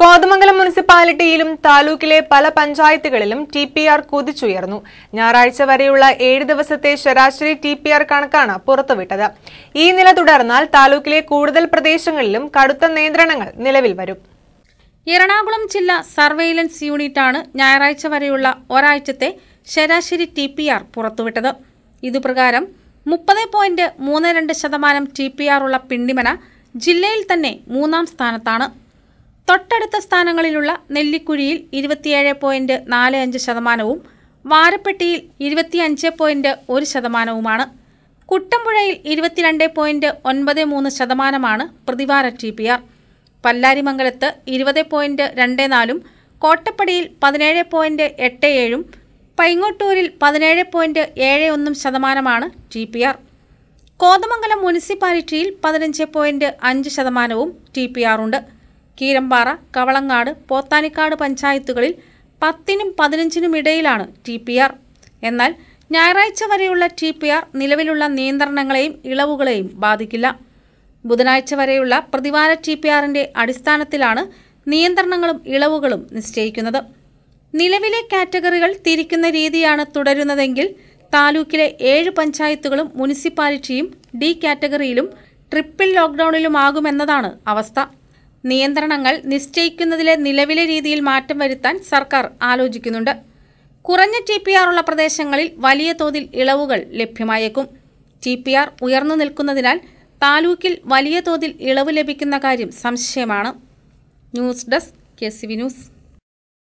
കോതമംഗലം മുനിസിപ്പാലിറ്റിയിലും താലൂക്കിലെ പല പഞ്ചായത്തുകളിലും ടി പി ആർ കുതിച്ചുയർന്നു ഞായറാഴ്ച വരെയുള്ള ഏഴ് ദിവസത്തെ ശരാശരി ടി പി ആർ കണക്കാണ് പുറത്തുവിട്ടത് ഈ നില തുടർന്നാൽ താലൂക്കിലെ കൂടുതൽ പ്രദേശങ്ങളിലും കടുത്ത നിയന്ത്രണങ്ങൾ നിലവിൽ വരും എറണാകുളം ജില്ലാ സർവെയിലൻസ് യൂണിറ്റാണ് ഞായറാഴ്ച വരെയുള്ള ഒരാഴ്ചത്തെ ശരാശരി ടി പി ആർ പുറത്തുവിട്ടത് ഇതുപ്രകാരം മുപ്പത് പോയിന്റ് മൂന്ന് രണ്ട് ശതമാനം ടി പി ആർ ഉള്ള പിണ്ടിമന ജില്ലയിൽ തന്നെ മൂന്നാം സ്ഥാനത്താണ് തൊട്ടടുത്ത സ്ഥാനങ്ങളിലുള്ള നെല്ലിക്കുഴിയിൽ ഇരുപത്തിയേഴ് പോയിന്റ് നാല് അഞ്ച് ശതമാനവും വാരപ്പെട്ടിയിൽ ഇരുപത്തിയഞ്ച് പോയിന്റ് ഒരു ശതമാനവുമാണ് കുട്ടമ്പുഴയിൽ ഇരുപത്തിരണ്ട് പോയിന്റ് ഒൻപത് മൂന്ന് ശതമാനമാണ് പ്രതിവാര ടി പി ആർ പല്ലാരിമംഗലത്ത് ഇരുപത് പോയിന്റ് രണ്ട് നാലും കോട്ടപ്പടിയിൽ പതിനേഴ് പോയിന്റ് എട്ട് ഏഴും പൈങ്ങോട്ടൂരിൽ പതിനേഴ് പോയിന്റ് ഏഴ് ഒന്നും ശതമാനമാണ് ടി പി ആർ കോതമംഗലം മുനിസിപ്പാലിറ്റിയിൽ പതിനഞ്ച് പോയിന്റ് അഞ്ച് ശതമാനവും ടി പി ആർ ഉണ്ട് കീരമ്പാറ കവളങ്ങാട് പോത്താനിക്കാട് പഞ്ചായത്തുകളിൽ പത്തിനും പതിനഞ്ചിനും ഇടയിലാണ് ടി പി ആർ എന്നാൽ ഞായറാഴ്ച വരെയുള്ള ടി പി ആർ നിലവിലുള്ള നിയന്ത്രണങ്ങളെയും ഇളവുകളെയും ബാധിക്കില്ല ബുധനാഴ്ച വരെയുള്ള പ്രതിവാര ടി പി ആറിന്റെ അടിസ്ഥാനത്തിലാണ് നിയന്ത്രണങ്ങളും ഇളവുകളും നിശ്ചയിക്കുന്നത് നിലവിലെ കാറ്റഗറികൾ തിരിക്കുന്ന രീതിയാണ് തുടരുന്നതെങ്കിൽ താലൂക്കിലെ ഏഴ് പഞ്ചായത്തുകളും മുനിസിപ്പാലിറ്റിയും ഡി കാറ്റഗറിയിലും ട്രിപ്പിൾ ലോക്ക്ഡൌണിലുമാകുമെന്നതാണ് അവസ്ഥ നിയന്ത്രണങ്ങൾ നിശ്ചയിക്കുന്നതിലെ നിലവിലെ രീതിയിൽ മാറ്റം വരുത്താൻ സർക്കാർ ആലോചിക്കുന്നുണ്ട് കുറഞ്ഞ ടി പി ആർ ഉള്ള പ്രദേശങ്ങളിൽ വലിയ തോതിൽ ഇളവുകൾ ലഭ്യമായേക്കും ടി പി ആർ ഉയർന്നു നിൽക്കുന്നതിനാൽ താലൂക്കിൽ വലിയ തോതിൽ ഇളവ് ലഭിക്കുന്ന കാര്യം സംശയമാണ് news desk K C V news